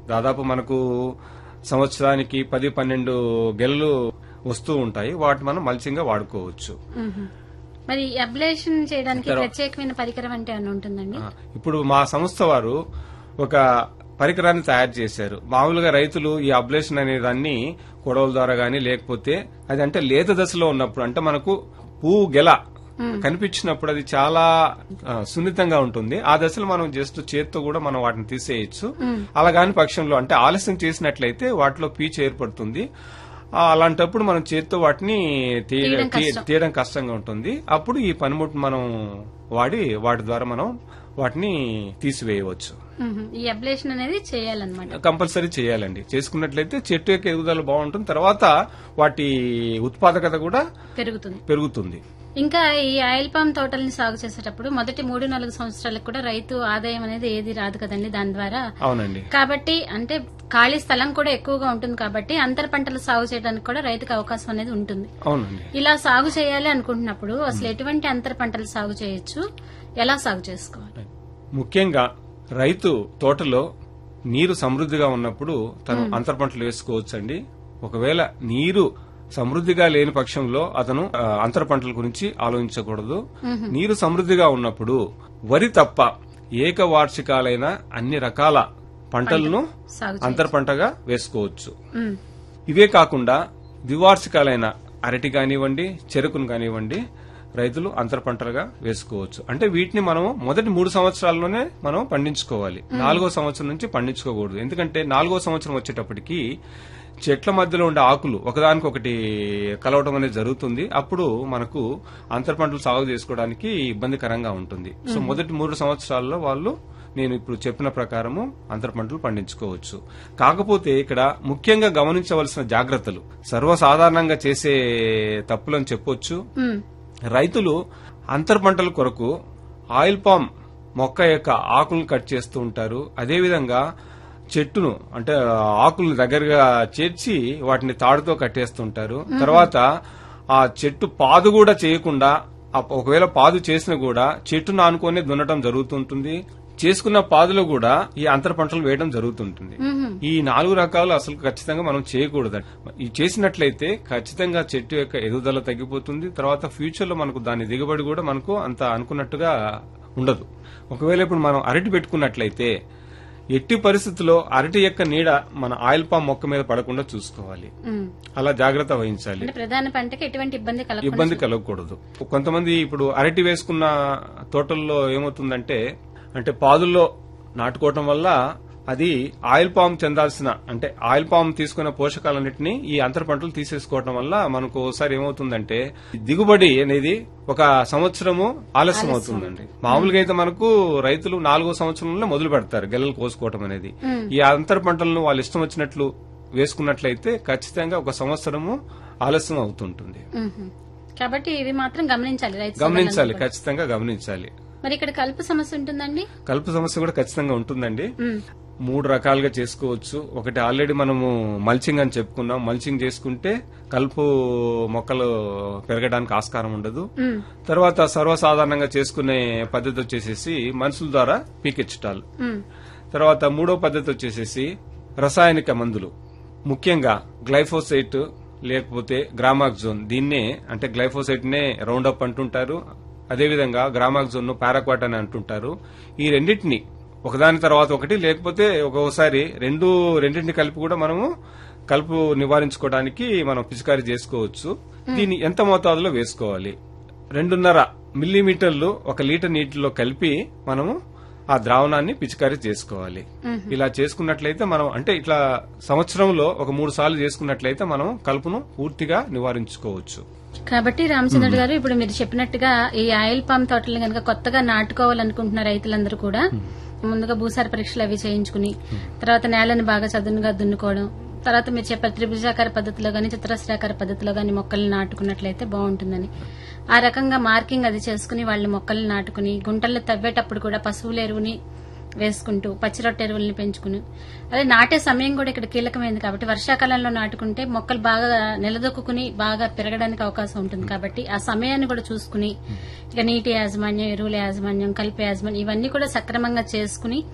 దాదాపు మనకు సంవత్సరానికి పది పన్నెండు గెలలు వస్తూ ఉంటాయి వాటి మనం మల్చింగ్ గా వాడుకోవచ్చు మ్మ్. మరి అబ్లేషన్ చేయడానికి తర్వాత- ప్రత్యేకమైన పరికరం అంటే ఏమైనా ఉంటుందండి ఆ, ఇప్పుడు మా సంస్థ వారు ఒక పరికరాన్ని తయారు చేశారు మామూలుగా రైతులు ఈ అబ్లేషన్ అనే దాన్ని కొడవల ద్వారా గానీ లేకపోతే అది అంటే లేత దశలో ఉన్నప్పుడు అంటే మనకు పువ్వు గెల కనిపించినప్పుడు అది చాలా ఆ, సున్నితంగా ఉంటుంది ఆ దశలో మనం జస్ట్ చేత్తో కూడా మనం వాటిని తీసేయచ్చు అలా కాని పక్షంలో అంటే ఆలస్యం చేసినట్లయితే వాటిలో పీచు ఏర్పడుతుంది ఆ, అలాంటప్పుడు మనం చేత్తో వాటిని తీ- తీయడం తీ- కష్టం. తీయడం కష్టంగా ఉంటుంది అప్పుడు ఈ పనిముట్టు మనం వాడి వాటి ద్వారా మనం వాటిని తీసివేయవచ్చు మ్మ్. ఈ అబ్లేషన్ అనేది చేయాలన్నమాట కంపల్సరీ చేయాలండి చేసుకున్నట్లయితే చెట్టు యొక్క ఎదుగుదల బాగుంటుంది తర్వాత వాటి ఉత్పాదకత కూడా పెరుగుతుంది పెరుగుతుంది ఇంకా ఈ ఆయిల్ పామ్ తోటల్ని సాగు చేసేటప్పుడు మొదటి మూడు నాలుగు సంవత్సరాలకు కూడా రైతు ఆదాయం అనేది ఏది రాదు కదండి దాని ద్వారా అవునండి కాబట్టి అంటే ఖాళీ స్థలం కూడా ఎక్కువగా ఉంటుంది కాబట్టి అంతర పంటలు సాగు చేయడానికి కూడా రైతుకు అవకాశం అనేది ఉంటుంది అవునండి ఇలా సాగు చేయాలి అనుకుంటున్నప్పుడు అసలు ఎటువంటి అంతర పంటలు సాగు చేయొచ్చు ఎలా సాగు చేసుకోవాలి ముఖ్యంగా రైతు తోటలో నీరు సమృద్ధిగా ఉన్నప్పుడు తను అంతర పంటలు వేసుకోవచ్చండి ఒకవేళ నీరు సమృద్ధిగా లేని పక్షంలో అతను ఆ, అంతర పంటల గురించి ఆలోచించకూడదు నీరు సమృద్ధిగా ఉన్నప్పుడు వరి తప్ప ఏకవార్షికాలైన అన్ని రకాల పంటలను సాగు అంతర పంటగా వేసుకోవచ్చు ఉమ్, ఇవే కాకుండా ద్వివార్షికాలైన అరటి కానివ్వండి చెరుకును కానివ్వండి రైతులు అంతర పంటలుగా వేసుకోవచ్చు అంటే వీటిని మనం మొదటి మూడు సంవత్సరాల్లోనే మనం పండించుకోవాలి నాలుగో సంవత్సరం నుంచి పండించుకోకూడదు ఎందుకంటే నాలుగో సంవత్సరం వచ్చేటప్పటికి చెట్ల మధ్యలో ఉండే ఆకులు ఒకదానికొకటి కలవడం అనేది జరుగుతుంది అప్పుడు మనకు అంతర పంటలు సాగు చేసుకోవడానికి ఇబ్బందికరంగా ఉంటుంది సో మొదటి మూడు సంవత్సరాల్లో వాళ్ళు నేను ఇప్పుడు చెప్పిన ప్రకారము అంతర పంటలు పండించుకోవచ్చు కాకపోతే ఇక్కడ ముఖ్యంగా గమనించవలసిన జాగ్రత్తలు సర్వసాధారణంగా చేసే తప్పులని చెప్పొచ్చు ఉమ్, రైతులు అంతర పంటల కొరకు ఆయిల్ పామ్ మొక్క యొక్క ఆకులను కట్ చేస్తూ ఉంటారు అదేవిధంగా చెట్టును అంటే ఆకులను దగ్గరగా చేర్చి వాటిని తాడుతో కట్టేస్తుంటారు తర్వాత ఆ చెట్టు పాదు కూడా చేయకుండా ఆ ఒకవేళ పాదు చేసినా కూడా చెట్టును ఆనుకొని దున్నటం జరుగుతుంటుంది చేసుకున్న పాదులో కూడా ఈ అంతర పంటలు వేయడం జరుగుతుంటుంది ఉహుం. ఈ నాలుగు రకాలు అసలు ఖచ్చితంగా మనం చేయకూడదు ఈ చేసినట్లయితే ఖచ్చితంగా చెట్టు యొక్క ఎదుగుదల తగ్గిపోతుంది తర్వాత ఫ్యూచర్ లో మనకు దాని దిగుబడి కూడా మనకు అంత అనుకున్నట్టుగా ఉండదు ఒకవేళ ఇప్పుడు మనం అరటి పెట్టుకున్నట్లయితే ఎట్టి పరిస్థితుల్లో అరటి యొక్క నీడ మన ఆయిల్ పామ్ మొక్క మీద పడకుండా చూసుకోవాలి ఉమ్. అలా జాగ్రత్త వహించాలి అంటే ప్రధాన పంటకి ఎటువంటి ఇబ్బంది కలగకుండా ఇబ్బంది కలగకూడదు కొంతమంది ఇప్పుడు అరటి వేసుకున్న తోటల్లో ఏమవుతుందంటే అంటే పాదుల్లో నాటుకోవటం వల్ల అది ఆయిల్ పామ్ చెందాల్సిన అంటే ఆయిల్ పామ్ తీసుకున్న పోషకాలన్నింటినీ ఈ అంతర పంటలు తీసేసుకోవటం వల్ల మనకు ఒకసారి ఏమవుతుందంటే దిగుబడి అనేది ఒక సంవత్సరము ఆలస్యం అవుతుందండి మామూలుగా అయితే మనకు రైతులు నాలుగో సంవత్సరంలో మొదలు పెడతారు గెలలు కోసుకోవటం అనేది ఈ అంతర పంటలను వాళ్ళు ఇష్టం వచ్చినట్లు వేసుకున్నట్లయితే ఖచ్చితంగా ఒక సంవత్సరము ఆలస్యం అవుతుంటుంది ఉహుం. కాబట్టి ఇవి మాత్రం గమనించాలి రైతు గమనించాలి సోదరులందరూ కూడా. ఖచ్చితంగా గమనించాలి మరి ఇక్కడ కలుపు సమస్య ఉంటుందండి కలుపు సమస్య కూడా ఖచ్చితంగా ఉంటుందండి ఉమ్, మూడు రకాలుగా చేసుకోవచ్చు ఒకటి ఆల్రెడీ మనము మల్చింగ్ అని చెప్పుకున్నాం మల్చింగ్ చేసుకుంటే కలుపు మొక్కలు పెరగడానికి ఆస్కారం ఉండదు ఉమ్, తర్వాత సర్వసాధారణంగా చేసుకునే పద్ధతి వచ్చేసేసి మనుషుల ద్వారా పీకెచ్చటాలు ఉమ్, తర్వాత మూడో పద్ధతి వచ్చేసేసి రసాయనిక మందులు ముఖ్యంగా గ్లైఫోసైట్ లేకపోతే గ్రామాక్జోన్ దీన్నే అంటే గ్లైఫోసైట్ నే రౌండ్ అప్ అంటుంటారు అదేవిధంగా గ్రామాక్జోన్ ను పారాక్వాట్ అని అంటుంటారు ఈ రెండింటిని ఒకదాని తర్వాత ఒకటి లేకపోతే ఒక్కొక్కసారి రెండు రెండింటిని కలిపి కూడా మనము కలుపు నివారించుకోవడానికి మనం పిచికారీ చేసుకోవచ్చు దీన్ని ఎంత మోతాదులో వేసుకోవాలి రెండున్నర మిల్లీమీటర్లు ఒక లీటర్ నీటిలో కలిపి మనము ఆ ద్రావణాన్ని పిచికారీ చేసుకోవాలి ఇలా చేసుకున్నట్లయితే మనం అంటే ఇట్లా సంవత్సరంలో ఒక మూడు సార్లు చేసుకున్నట్లయితే మనం కలుపును పూర్తిగా నివారించుకోవచ్చు కాబట్టి రామచంద్రుడు గారు ఇప్పుడు మీరు చెప్పినట్టుగా ఈ ఆయిల్ పామ్ తోటలు కనుక కొత్తగా నాటుకోవాలనుకుంటున్న రైతులందరూ కూడా ముందుగా భూసార పరీక్షలు అవి చేయించుకుని తర్వాత నేలను బాగా చదునుగా దున్నుకోవడం తర్వాత మీరు చెప్పారు త్రిభుజాకార పద్ధతిలో గాని చతురస్రాకార పద్ధతిలో గాని మొక్కల్ని నాటుకున్నట్లయితే బాగుంటుందని ఆ రకంగా మార్కింగ్ అది చేసుకుని వాళ్ళు మొక్కల్ని నాటుకుని గుంటల్లో తవ్వేటప్పుడు కూడా పశువుల ఎరువుని వేసుకుంటూ పచ్చిరొట్ట ఎరువుల్ని పెంచుకుని అదే నాటే సమయం కూడా ఇక్కడ కీలకమైంది కాబట్టి వర్షాకాలంలో నాటుకుంటే మొక్కలు బాగా నిలదొక్కుని బాగా పెరగడానికి అవకాశం ఉంటుంది కాబట్టి ఆ సమయాన్ని కూడా చూసుకుని ఇక నీటి యాజమాన్యం ఎరువుల యాజమాన్యం కలిపి యాజమాన్యం ఇవన్నీ కూడా సక్రమంగా చేసుకుని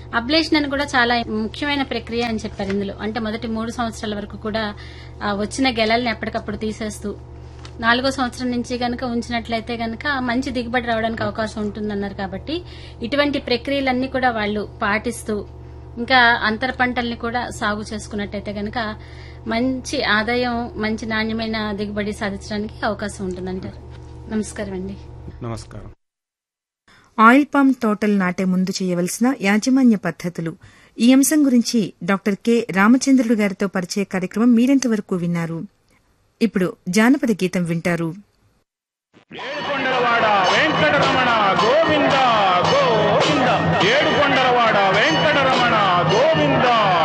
అబ్లేషన్ అని కూడా చాలా ముఖ్యమైన ప్రక్రియ అని చెప్పారు ఇందులో అంటే మొదటి మూడు సంవత్సరాల వరకు కూడా ఆ వచ్చిన గెలల్ని ఎప్పటికప్పుడు తీసేస్తూ నాలుగో సంవత్సరం నుంచి గనక ఉంచినట్లయితే గనక మంచి దిగుబడి రావడానికి అవకాశం ఉంటుందన్నారు కాబట్టి ఇటువంటి ప్రక్రియలన్నీ కూడా వాళ్ళు పాటిస్తూ ఇంకా అంతర పంటల్ని కూడా సాగు చేసుకున్నట్టయితే గనక మంచి ఆదాయం మంచి నాణ్యమైన దిగుబడి సాధించడానికి అవకాశం ఉంటుందంటారు నమస్కారం అండి నమస్కారం ఆయిల్ పామ్ తోటలు నాటే ముందు చేయవలసిన యాజమాన్య పద్ధతులు ఈ అంశం గురించి డాక్టర్ కె రామచంద్రుడు గారితో పరిచయ కార్యక్రమం మీరెంతవరకు విన్నారు ఇప్పుడు జానపద గీతం వింటారు ఏడుకొండలవాడ వెంకటరమణ గోవింద గోవింద ఏడుకొండలవాడ వెంకటరమణ గోవింద